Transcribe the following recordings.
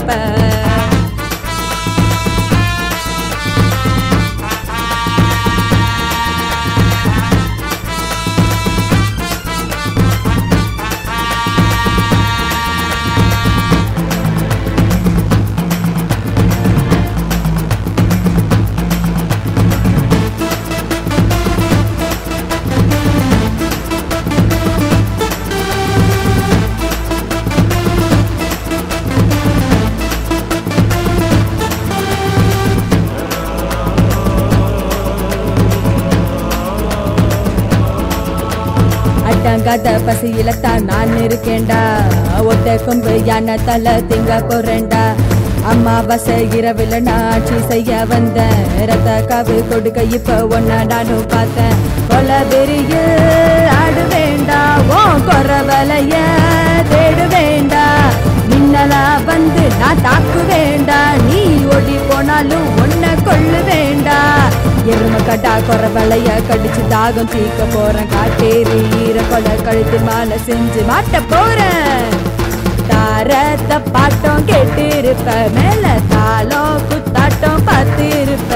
அடங்காத பசியில தான் நான் இருக்கேன்டா ஒத்த கொம்பு யானை தலை திங்க போறேன்டா அம்மாவாசை இரவில் நான் ஆட்சி செய்ய வந்தேன் ரத்த காவு கொடுக்க இப்ப ஒன்ன நானும் பார்த்தேன் கொல பெரிய ஆடு வேண்டா ஓ கொரவலைய தேடு வேண்டா மின்னலா வந்து நான் தாக்கு வேண்டா நீ ஓடி போனாலும் ஒன்ன கொள்ளு வேண்டா எரும கட்டா கொரவலைய கடிச்சு தாகம் தீக்க போறேன் காட்டேரி ஈர கொலை கழுத்து மாலை செஞ்சு மாட்ட போறேன் தாரத்த பாட்டம் கேட்டு இருப்ப மேல தாளம் குத்தாட்டம் பார்த்து இருப்ப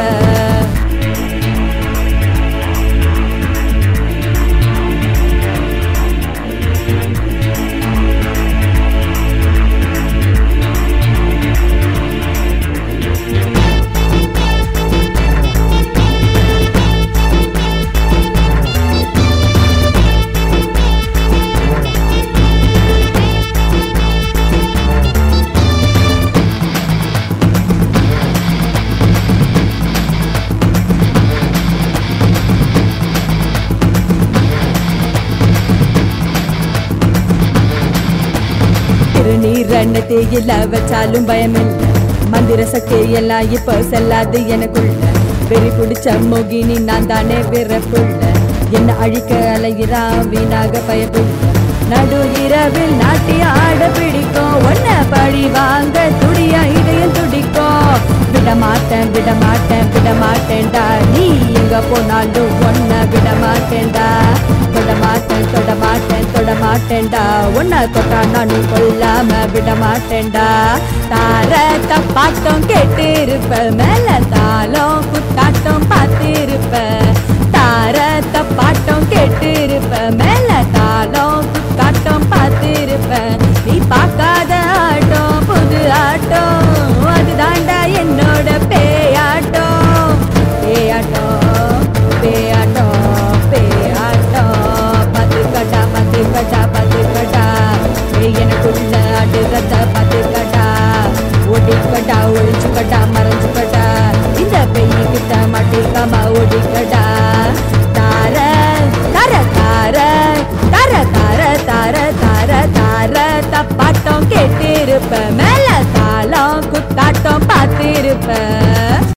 திருநீர் அன்னத்தையில் வச்சாலும் பயமில்லை மந்திர சக்தி எல்லாம் இப்ப செல்லாது எனக்குள்ள வெறி பிடிச்ச மோகினி நான் தானே பிறப்புள்ள என்ன அழிக்க அலைகிறான் வீணாக பயப்புள்ள நடு இரவில் நாட்டி ஆட பிடிக்கும் ஒன்ன பழி வாங்க துடியா இதயம் துடிக்கும் விட மாட்டேன் விட மாட்டேன் விட மாட்டேன்டா நீ எங்க போனாலும் ஒன்ன விட மாட்டேன்டா தொட மாட்டேன் தொட மாட்டேன் தொட மாட்டேன்டா உன்னை தொட்டா நானும் கொல்லாம விட மாட்டேன்டா தார தப்பாட்டம் கேட்டு இருப்ப மேல தாளம் குத்தாட்டம் பார்த்து இருப்ப தார தப்பாட்டம் கேட்டு இருப்ப மேல தாளம் குத்தாட்டம் பார்த்து இருப்ப நீ பார்க்காத ஆட்டம் புது ஆட்டம் அது தாண்டா என்னோட பேயாட்டம் பேயாட்டம் பேயாட்டம் பேயாட்டம் பத்துக்கட்டா பத்துக்கட்டா பத்துக்கட்டா எனக்குள்ள அடுக்கத்த பத்துக்கட்டா ஒடிக்கட்டா ஒழிச்சுக்கட்டா மறைஞ்சுக்கட்டா இந்த பெய்கிட்ட மாட்டிக்காம ஒடிக்கட்டா தார தர தார தர தார தார தார தார தப்பாட்டம் கேட்டு இருப்ப மேல தாளம் குத்தாட்டம் பார்த்து இருப்ப